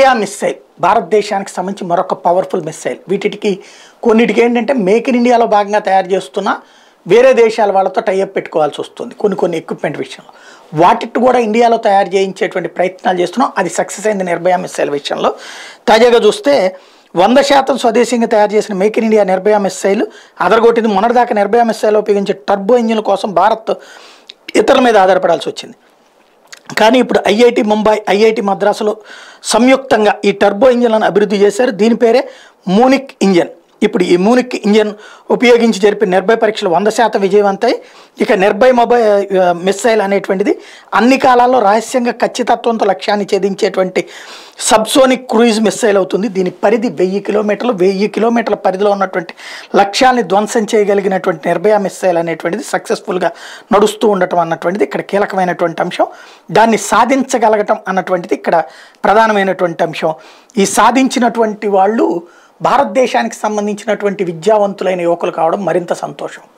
Nirbhaya missile భారతదేశానికి సంబంధించి మరొక పవర్ఫుల్ మిస్సైల్ వీటికి కొన్నిటికి ఏంటంటే మేక్ ఇన్ ఇండియాలో భాగంగా తయారు చేస్తున్న వేరే దేశాల వాళ్ళతో టైఅప్ పెట్టుకోవాల్సి వస్తుంది కొన్ని కొన్ని ఎక్విప్మెంట్ విషయంలో వాటికి కూడా ఇండియాలో తయారు చేయించేటువంటి ప్రయత్నాలు చేస్తున్నాం అది సక్సెస్ అయింది నిర్భయ మిస్సైల్ విషయంలో తాజాగా చూస్తే వంద శాతం స్వదేశీయంగా తయారు చేసిన make in India Nirbhay missile అదరగొట్టింది మొన్నటిదాకా నిర్భయ మిస్సైల్ ఉపయోగించే టర్బో ఇంజిన్ కోసం భారత్ ఇతరుల మీద ఆధారపడాల్సి వచ్చింది కానీ ఇప్పుడు ఐఐటి ముంబై ఐఐటి మద్రాసులో సంయుక్తంగా ఈ టర్బో ఇంజిన్లను అభివృద్ధి చేశారు దీని పేరే మూనిక్ ఇంజిన్ ఇప్పుడు ఈ మూనిక్ ఇంజిన్ ఉపయోగించి జరిపిన నిర్భయ పరీక్షలు వంద శాతం విజయవంతాయి ఇక నిర్భయ మొబైల్ మిస్సైల్ అనేటువంటిది అన్ని కాలాల్లో రహస్యంగా ఖచ్చితత్వంతో లక్ష్యాన్ని ఛేదించేటువంటి సబ్సోనిక్ క్రూయిజ్ మిస్సైల్ అవుతుంది దీని పరిధి వెయ్యి కిలోమీటర్లు వెయ్యి కిలోమీటర్ల పరిధిలో ఉన్నటువంటి లక్ష్యాన్ని ధ్వంసం చేయగలిగినటువంటి నిర్భయ మిస్సైల్ అనేటువంటిది సక్సెస్ఫుల్గా నడుస్తూ ఉండటం అన్నటువంటిది ఇక్కడ కీలకమైనటువంటి అంశం దాన్ని సాధించగలగటం అన్నటువంటిది ఇక్కడ ప్రధానమైనటువంటి అంశం ఈ సాధించినటువంటి వాళ్ళు భారతదేశానికి సంబంధించినటువంటి విద్యావంతులైన యువకులు కావడం మరింత సంతోషం